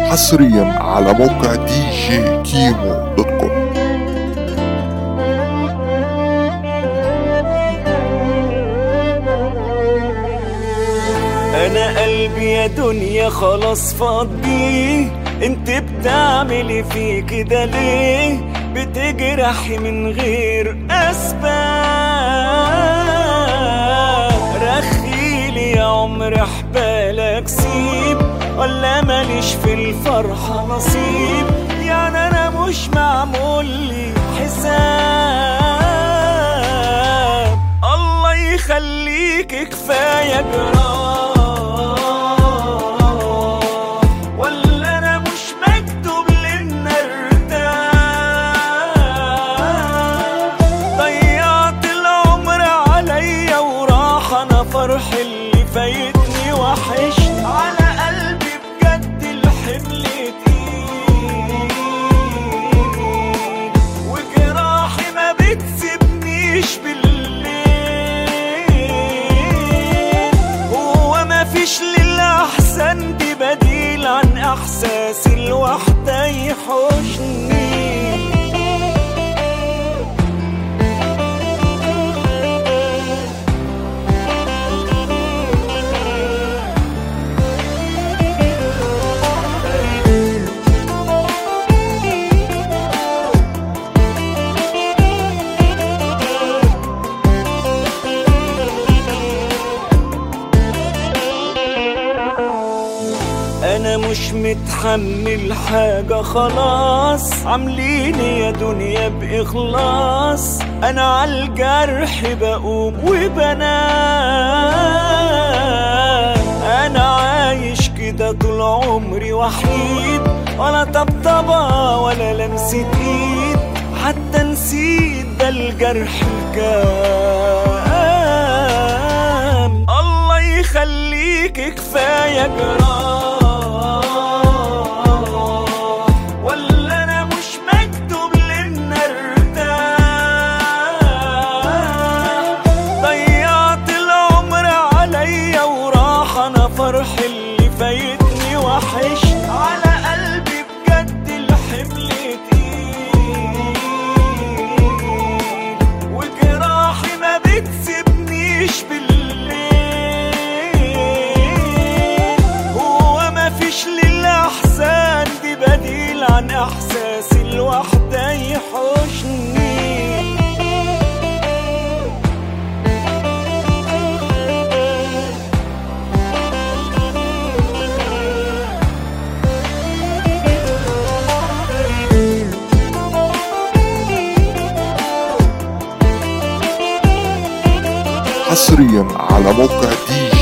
حصريا على موقع دي جي كيمو دوت كوم انا قلبي يا دنيا خلاص فضي انت بتعملي في كده ليه بتجرحي من غير اسباب رخيلي يا عمر حبالك سيب ولا ماليش في الفرحة نصيب يعني انا مش معمول لي حساب الله يخليك كفاية جراح ولا انا مش مكتوب لنا ارتاح ضيعت العمر عليا وراح انا فرح اللي فايتني وحشني على قلبي بجد الحمل تقيل وجراحي ما بتسيبنيش بالليل هو ما فيش للأحسن دي بديل عن إحساسي الوحدة يحوشني انا مش متحمل حاجة خلاص عامليني يا دنيا باخلاص انا عالجرح بقوم وبنام انا عايش كده طول عمري وحيد ولا طبطبة ولا لمسة ايد حتى نسيت ده الجرح الكام الله يخليك كفاية جراح ولا انا مش مكتوب لنا ارتاح ضيعت العمر عليا وراح انا فرح اللي فايتني وحش على قلبي بجد الحمل تقيل وجراحي ما بتسيبنيش بالليل هو ما فيش للأحسان دي بديل عن إحساسي الوحدة يحوشني حصريا على موقع دي